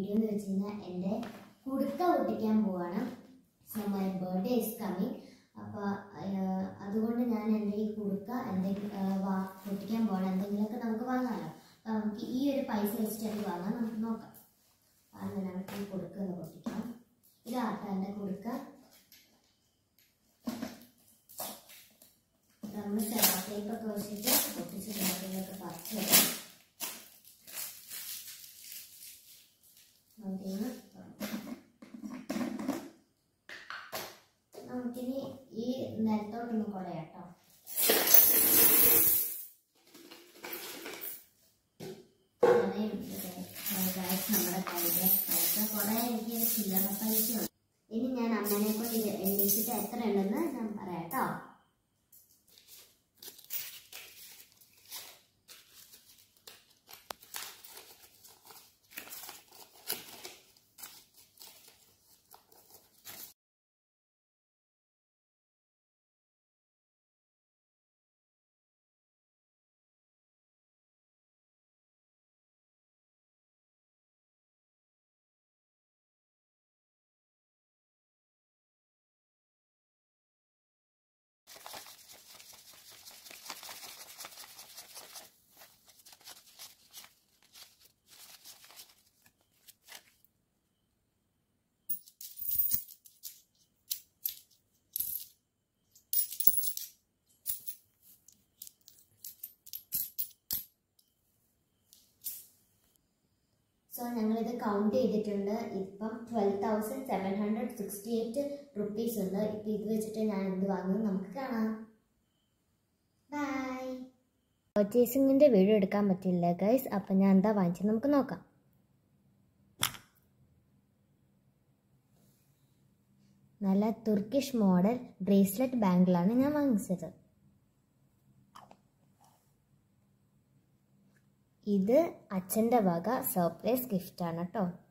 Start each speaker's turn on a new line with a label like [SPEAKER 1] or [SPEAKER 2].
[SPEAKER 1] Video എന്ന് വെച്ച് കഴിഞ്ഞാൽ എൻ്റെ കുടുക്ക പൊട്ടിക്കാൻ പോവാണ് so my birthday is coming അപ്പോൾ അതുകൊണ്ട് ഞാൻ എൻ്റെ ഈ കുടുക്ക എന്തെങ്കിലും വാ പൊട്ടിക്കാൻ പോകണം എന്തെങ്കിലുമൊക്കെ നമുക്ക് വാങ്ങാമല്ലോ അപ്പോൾ നമുക്ക് ഈ ഒരു പൈസ വെച്ചിട്ട് അത് വാങ്ങാം നമുക്ക് നോക്കാം അങ്ങനെ നമുക്ക് ഈ കുടുക്ക ഒന്ന് പൊട്ടിക്കാം ഇതാട്ടോ എൻ്റെ കുടുക്ക നമ്മൾ ടേപ്പൊക്കെ വെച്ചിട്ട് പൊട്ടിച്ച് എന്തെങ്കിലുമൊക്കെ പറിച്ച് വെക്കാം നമുക്കിന്ന് തുറക്കാം. നമുക്കിനി ഈ നിലത്തോട്ടൊന്ന് കുടയാട്ടോ നമ്മുടെ കയ്യിലെ പൈസ കുറെ എനിക്ക് ചില്ലറ പൈസ ഉണ്ട് ഇനി ഞാൻ അമ്മനെ കൊണ്ട് ഇത് എണ്ണിച്ചിട്ട് എത്ര ഉണ്ടെന്ന് ഞാൻ പറയാം കേട്ടോ സോ ഞങ്ങളിത് കൗണ്ട് ചെയ്തിട്ടുണ്ട് ഇപ്പം twelve thousand seven hundred sixty eight rupees ഉണ്ട് ഇപ്പം ഇത് വെച്ചിട്ട് ഞാൻ എന്ത് വാങ്ങും നമുക്ക് കാണാം ബൈ പർച്ചേസിങ്ങിൻ്റെ വീഡിയോ എടുക്കാൻ പറ്റില്ല ഗൈസ് അപ്പം ഞാൻ എന്താ വാങ്ങിച്ചത് നമുക്ക് നോക്കാം നല്ല തുർക്കിഷ് മോഡൽ ബ്രേസ്ലെറ്റ് ബാങ്കിളാണ് ഞാൻ വാങ്ങിച്ചത് ഇത് അച്ഛൻ്റെ വക സർപ്രൈസ് ഗിഫ്റ്റാണ് കേട്ടോ